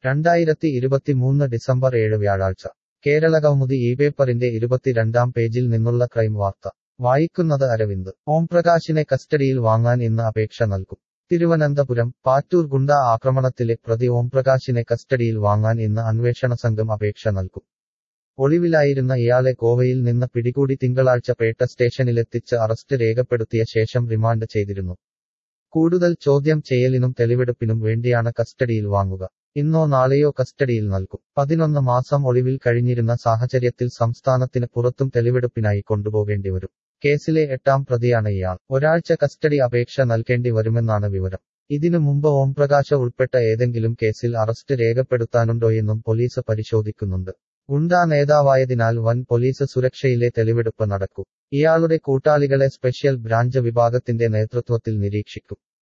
രണ്ടായിരത്തി ഇരുപത്തിമൂന്ന് ഡിസംബർ ഏഴ് വ്യാഴാഴ്ച കേരളകൗമുദി ഈ പേപ്പറിന്റെ ഇരുപത്തിരണ്ടാം പേജിൽ നിന്നുള്ള ക്രൈം വാർത്ത വായിക്കുന്നത് അരവിന്ദ് ഓംപ്രകാശിനെ കസ്റ്റഡിയിൽ വാങ്ങാൻ ഇന്ന് അപേക്ഷ നൽകും തിരുവനന്തപുരം പാറ്റൂർ ഗുണ്ട ആക്രമണത്തിലെ പ്രതി ഓംപ്രകാശിനെ കസ്റ്റഡിയിൽ വാങ്ങാൻ ഇന്ന് അന്വേഷണ സംഘം അപേക്ഷ നൽകും ഒളിവിലായിരുന്ന ഇയാളെ ഗോവയിൽ നിന്ന് പിടികൂടി തിങ്കളാഴ്ച പേട്ട സ്റ്റേഷനിലെത്തിച്ച് അറസ്റ്റ് രേഖപ്പെടുത്തിയ ശേഷം റിമാൻഡ് ചെയ്തിരുന്നു കൂടുതൽ ചോദ്യം ചെയ്യലിനും തെളിവെടുപ്പിനും വേണ്ടിയാണ് കസ്റ്റഡിയിൽ വാങ്ങുക ഇന്നോ നാളെയോ കസ്റ്റഡിയിൽ നൽകും പതിനൊന്ന് മാസം ഒളിവിൽ കഴിഞ്ഞിരുന്ന സാഹചര്യത്തിൽ സംസ്ഥാനത്തിന് പുറത്തും തെളിവെടുപ്പിനായി കൊണ്ടുപോകേണ്ടി വരും കേസിലെ എട്ടാം പ്രതിയാണ് ഇയാൾ ഒരാഴ്ച കസ്റ്റഡി അപേക്ഷ നൽകേണ്ടി വരുമെന്നാണ് വിവരം ഇതിനു മുമ്പ് ഓംപ്രകാശ ഉൾപ്പെട്ട ഏതെങ്കിലും കേസിൽ അറസ്റ്റ് രേഖപ്പെടുത്താനുണ്ടോയെന്നും പോലീസ് പരിശോധിക്കുന്നുണ്ട് ഗുണ്ടാ നേതാവായതിനാൽ വൻ പോലീസ് സുരക്ഷയിലെ തെളിവെടുപ്പ് നടക്കും ഇയാളുടെ കൂട്ടാളികളെ സ്പെഷ്യൽ ബ്രാഞ്ച് വിഭാഗത്തിന്റെ നേതൃത്വത്തിൽ നിരീക്ഷിക്കും